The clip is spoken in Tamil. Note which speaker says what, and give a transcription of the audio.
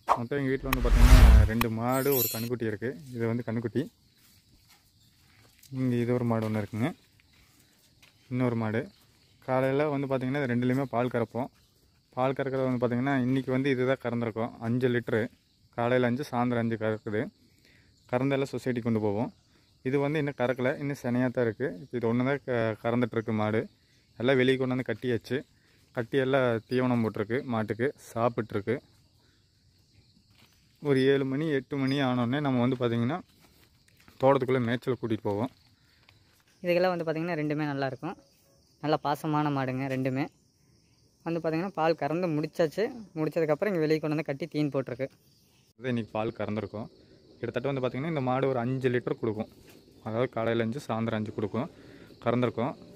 Speaker 1: மொத்தம் எங்கள் வீட்டில் வந்து பார்த்திங்கன்னா ரெண்டு மாடு ஒரு கண்ணுக்குட்டி இருக்குது இது வந்து கண்ணுக்குட்டி இங்கே இது ஒரு மாடு ஒன்று இருக்குங்க இன்னொரு மாடு காலையில் வந்து பார்த்திங்கன்னா இது ரெண்டுலேயுமே பால் கறப்போம் பால் கறக்கிறது வந்து பார்த்திங்கன்னா இன்றைக்கி வந்து இதுதான் கறந்துருக்கோம் அஞ்சு லிட்ரு காலையில் அஞ்சு சாயந்தரம் அஞ்சு கறக்குது கறந்தெல்லாம் சொசைட்டி கொண்டு போவோம் இது வந்து இன்னும் கறக்கலை இன்னும் சனையாக தான் இருக்குது இப்போ இது ஒன்று தான் க கறந்துட்டுருக்கு மாடு எல்லாம் வெளியே கொண்டு வந்து கட்டியாச்சு கட்டி எல்லாம் தீவனம் போட்டிருக்கு மாட்டுக்கு சாப்பிட்ருக்கு ஒரு ஏழு மணி எட்டு மணி ஆனோடனே நம்ம வந்து பார்த்திங்கன்னா தோட்டத்துக்குள்ளே மேய்ச்சல் கூட்டிகிட்டு போவோம்
Speaker 2: இதுக்கெல்லாம் வந்து பார்த்திங்கன்னா ரெண்டுமே நல்லா இருக்கும் நல்லா பாசமான மாடுங்க ரெண்டுமே வந்து பார்த்திங்கன்னா பால் கறந்து முடிச்சாச்சு முடிச்சதுக்கப்புறம் இங்கே வெளியே கொண்டு வந்து கட்டி தீன் போட்டிருக்கு
Speaker 1: இது இன்றைக்கி பால் கறந்துருக்கோம் கிட்டத்தட்ட வந்து பார்த்திங்கன்னா இந்த மாடு ஒரு அஞ்சு லிட்டர் கொடுக்கும் அதாவது காலையில் அஞ்சு சாயந்தரம் அஞ்சு கொடுக்கும் கறந்துருக்கோம்